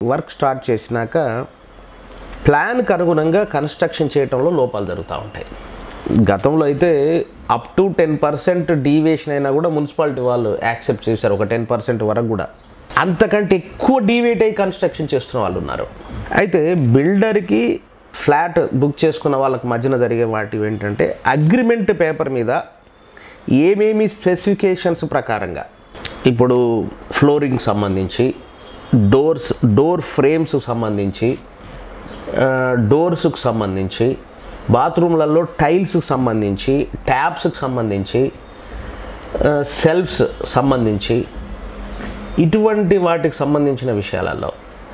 Work start చేసినాక ప్లాన్కి అనుగుణంగా construction చేయడంలో లోపాలు జరుగుతూ ఉంటాయి గతంలో అయితే up to ten percent deviation అయినా కూడా మున్సిపాలిటీ వాళ్ళు యాక్సెప్ట్ చేశారు ఒక టెన్ పర్సెంట్ వరకు కూడా అంతకంటే ఎక్కువ డీవియేట్ అయ్యి కన్స్ట్రక్షన్ చేస్తున్న వాళ్ళు ఉన్నారు అయితే బిల్డర్కి ఫ్లాట్ బుక్ చేసుకున్న వాళ్ళకి మధ్యన జరిగే వాటి ఏంటంటే అగ్రిమెంట్ పేపర్ మీద ఏమేమి స్పెసిఫికేషన్స్ ప్రకారంగా ఇప్పుడు ఫ్లోరింగ్ సంబంధించి డోర్స్ డోర్ ఫ్రేమ్స్కి సంబంధించి డోర్స్కి సంబంధించి బాత్రూమ్లలో టైల్స్కి సంబంధించి ట్యాప్స్కి సంబంధించి సెల్ఫ్స్ సంబంధించి ఇటువంటి వాటికి సంబంధించిన విషయాలలో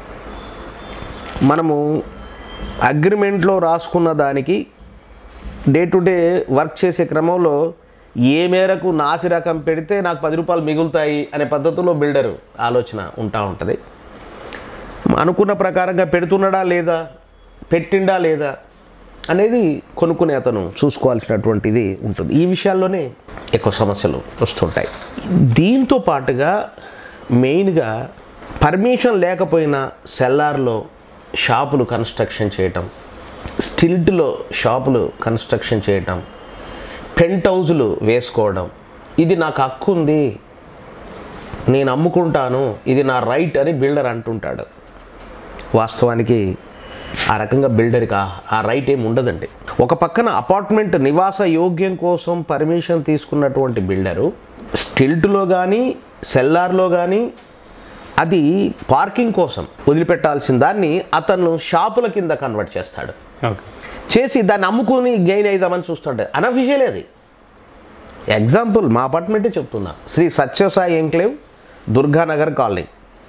మనము అగ్రిమెంట్లో రాసుకున్న దానికి డే టు డే వర్క్ చేసే క్రమంలో ఏ మేరకు నాసి రకం పెడితే నాకు పది రూపాయలు మిగులుతాయి అనే పద్ధతిలో బిల్డర్ ఆలోచన ఉంటా ఉంటుంది అనుకున్న ప్రకారంగా పెడుతున్నాడా లేదా పెట్టిండా లేదా అనేది కొనుక్కునే అతను చూసుకోవాల్సినటువంటిది ఉంటుంది ఈ విషయాల్లోనే ఎక్కువ సమస్యలు వస్తుంటాయి దీంతో పాటుగా మెయిన్గా పర్మిషన్ లేకపోయినా సెల్లార్లో షాపులు కన్స్ట్రక్షన్ చేయటం స్టిల్ట్లో షాపులు కన్స్ట్రక్షన్ చేయటం పెంట్ హౌజులు వేసుకోవడం ఇది నాకు హక్కు ఉంది నేను అమ్ముకుంటాను ఇది నా రైట్ అని బిల్డర్ అంటుంటాడు వాస్తవానికి ఆ రకంగా బిల్డర్కి ఆ- ఆ రైట్ ఏమి ఉండదండి ఒక పక్కన అపార్ట్మెంట్ నివాస యోగ్యం కోసం పర్మిషన్ తీసుకున్నటువంటి బిల్డరు స్టిల్ట్లో కానీ సెల్లార్లో కానీ అది పార్కింగ్ కోసం వదిలిపెట్టాల్సిన దాన్ని అతను షాపుల కింద కన్వర్ట్ చేస్తాడు ఓకే చేసి దాన్ని అమ్ముకుని గెయిన్ అవుదామని చూస్తుంటాడు అనఫిషియల్ అది ఎగ్జాంపుల్ మా అపార్ట్మెంటే చెప్తున్నా శ్రీ సత్యసాయి ఎంక్లేవ్ దుర్గానగర్ కాలనీ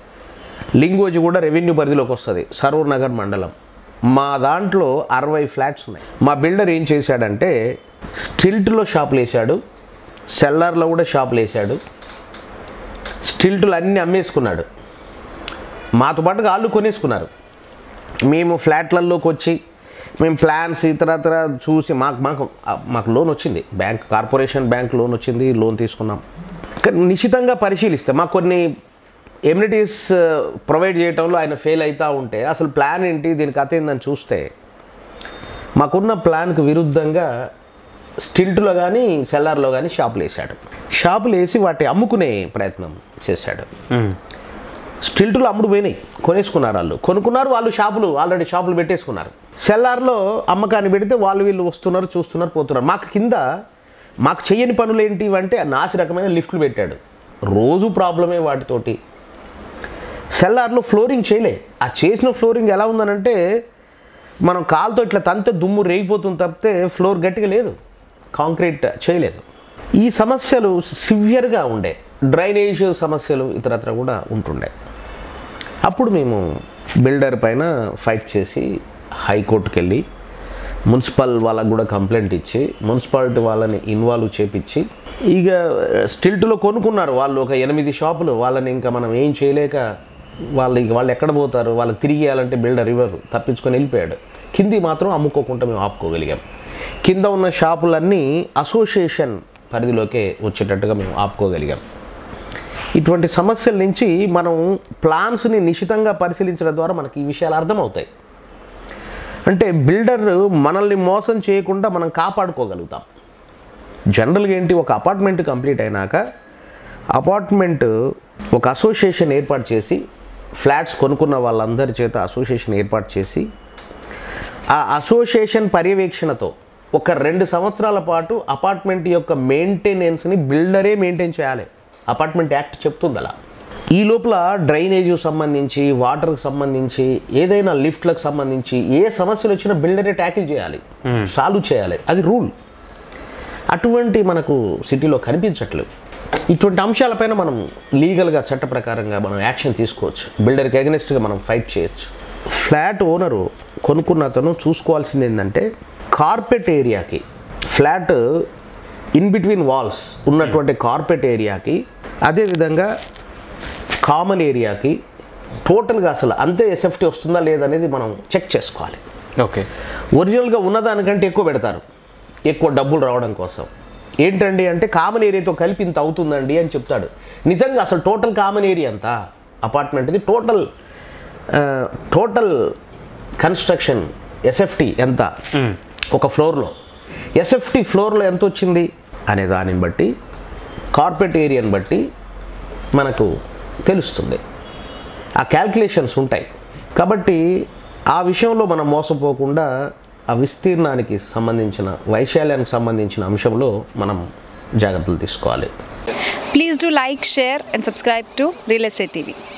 లింగోజి కూడా రెవెన్యూ పరిధిలోకి వస్తుంది సరూర్ నగర్ మండలం మా దాంట్లో అరవై ఫ్లాట్స్ ఉన్నాయి మా బిల్డర్ ఏం చేశాడంటే స్టిల్ట్లో షాపులు వేసాడు సెల్లార్లో కూడా షాపులు వేసాడు స్టిల్టులు అన్నీ అమ్మేసుకున్నాడు మాతో పాటుగా వాళ్ళు కొనేసుకున్నారు మేము ఫ్లాట్లలోకి వచ్చి మేము ప్లాన్స్ ఇతరత్ర చూసి మాకు మాకు మాకు లోన్ వచ్చింది బ్యాంక్ కార్పొరేషన్ బ్యాంక్ లోన్ వచ్చింది లోన్ తీసుకున్నాం కానీ నిశ్చితంగా పరిశీలిస్తే మాకు కొన్ని ఎమ్యూనిటీస్ ప్రొవైడ్ చేయడంలో ఆయన ఫెయిల్ అవుతూ ఉంటే అసలు ప్లాన్ ఏంటి దీని కథ ఏందని చూస్తే మాకున్న ప్లాన్కి విరుద్ధంగా స్టిల్ట్లో కానీ సెల్లార్లో కానీ షాపులు వేసాడు షాపులు వేసి వాటి అమ్ముకునే ప్రయత్నం చేశాడు స్టిల్టులు అమ్ముడు పోయినాయి కొనేసుకున్నారు వాళ్ళు కొనుక్కున్నారు వాళ్ళు షాపులు ఆల్రెడీ షాపులు పెట్టేసుకున్నారు సెల్లార్లో అమ్మకాన్ని పెడితే వాళ్ళు వీళ్ళు వస్తున్నారు చూస్తున్నారు పోతున్నారు మాకు కింద మాకు చెయ్యని పనులు ఏంటి అంటే నాసి రకమైన లిఫ్ట్లు పెట్టాడు రోజు ప్రాబ్లమే వాటితోటి సెల్లార్లో ఫ్లోరింగ్ చేయలే ఆ చేసిన ఫ్లోరింగ్ ఎలా ఉందనంటే మనం కాలుతో ఇట్లా తంతే దుమ్ము రేగిపోతుంది తప్పితే ఫ్లోర్ గట్టిగా లేదు కాంక్రీట్ చేయలేదు ఈ సమస్యలు సివియర్గా ఉండే డ్రైనేజ్ సమస్యలు ఇతరత్ర కూడా ఉంటుండే అప్పుడు మేము బిల్డర్ పైన ఫైట్ చేసి హైకోర్టుకి వెళ్ళి మున్సిపల్ వాళ్ళకు కూడా కంప్లైంట్ ఇచ్చి మున్సిపాలిటీ వాళ్ళని ఇన్వాల్వ్ చేపించి ఇక స్టిల్ట్లో కొనుక్కున్నారు వాళ్ళు ఒక ఎనిమిది షాపులు వాళ్ళని ఇంకా మనం ఏం చేయలేక వాళ్ళు ఇక వాళ్ళు ఎక్కడ పోతారు వాళ్ళకి తిరిగి ఇవ్వాలంటే బిల్డర్ ఇవ్వరు తప్పించుకొని వెళ్ళిపోయాడు కింది మాత్రం అమ్ముకోకుండా మేము ఆపుకోగలిగాం కింద ఉన్న షాపులన్నీ అసోసియేషన్ పరిధిలోకే వచ్చేటట్టుగా మేము ఆపుకోగలిగాం ఇటువంటి సమస్యల నుంచి మనం ప్లాన్స్ని నిశితంగా పరిశీలించడం ద్వారా మనకి ఈ విషయాలు అర్థమవుతాయి అంటే బిల్డర్ మనల్ని మోసం చేయకుండా మనం కాపాడుకోగలుగుతాం జనరల్గా ఏంటి ఒక అపార్ట్మెంట్ కంప్లీట్ అయినాక అపార్ట్మెంట్ ఒక అసోసియేషన్ ఏర్పాటు చేసి ఫ్లాట్స్ కొనుక్కున్న వాళ్ళందరి చేత అసోసియేషన్ ఏర్పాటు చేసి ఆ అసోసియేషన్ పర్యవేక్షణతో ఒక రెండు సంవత్సరాల పాటు అపార్ట్మెంట్ యొక్క మెయింటెనెన్స్ని బిల్డరే మెయింటైన్ చేయాలి అపార్ట్మెంట్ యాక్ట్ చెప్తుంది అలా ఈ లోపల డ్రైనేజ్ సంబంధించి వాటర్కి సంబంధించి ఏదైనా లిఫ్ట్లకు సంబంధించి ఏ సమస్యలు వచ్చినా బిల్డరే ట్యాకిల్ చేయాలి సాల్వ్ చేయాలి అది రూల్ అటువంటి మనకు సిటీలో కనిపించట్లేదు ఇటువంటి అంశాలపైన మనం లీగల్గా చట్ట ప్రకారంగా మనం యాక్షన్ తీసుకోవచ్చు బిల్డర్కి అగెనిస్ట్గా మనం ఫైట్ చేయొచ్చు ఫ్లాట్ ఓనరు కొనుక్కున్న అతను చూసుకోవాల్సింది ఏంటంటే కార్పెట్ ఏరియాకి ఫ్లాట్ ఇన్ బిట్వీన్ వాల్స్ ఉన్నటువంటి కార్పెట్ ఏరియాకి అదేవిధంగా కామన్ ఏరియాకి టోటల్గా అసలు అంతే ఎస్ఎఫ్టీ వస్తుందా లేదనేది మనం చెక్ చేసుకోవాలి ఓకే ఒరిజినల్గా ఉన్నదానికంటే ఎక్కువ పెడతారు ఎక్కువ డబ్బులు రావడం కోసం ఏంటండి అంటే కామన్ ఏరియాతో కలిపి ఇంత అవుతుందండి అని చెప్తాడు నిజంగా అసలు టోటల్ కామన్ ఏరియా అంతా అపార్ట్మెంట్ది టోటల్ టోటల్ కన్స్ట్రక్షన్ ఎస్ఎఫ్టీ ఎంత ఒక ఫ్లోర్లో ఎస్ఎఫ్టీ ఫ్లోర్లో ఎంత వచ్చింది అనే దానిని బట్టి కార్పెట్ ఏరియాని బట్టి మనకు తెలుస్తుంది ఆ క్యాల్కులేషన్స్ ఉంటాయి కాబట్టి ఆ విషయంలో మనం మోసపోకుండా ఆ విస్తీర్ణానికి సంబంధించిన వైశాల్యానికి సంబంధించిన అంశంలో మనం జాగ్రత్తలు తీసుకోవాలి Please do like, share, and subscribe to Real Estate TV.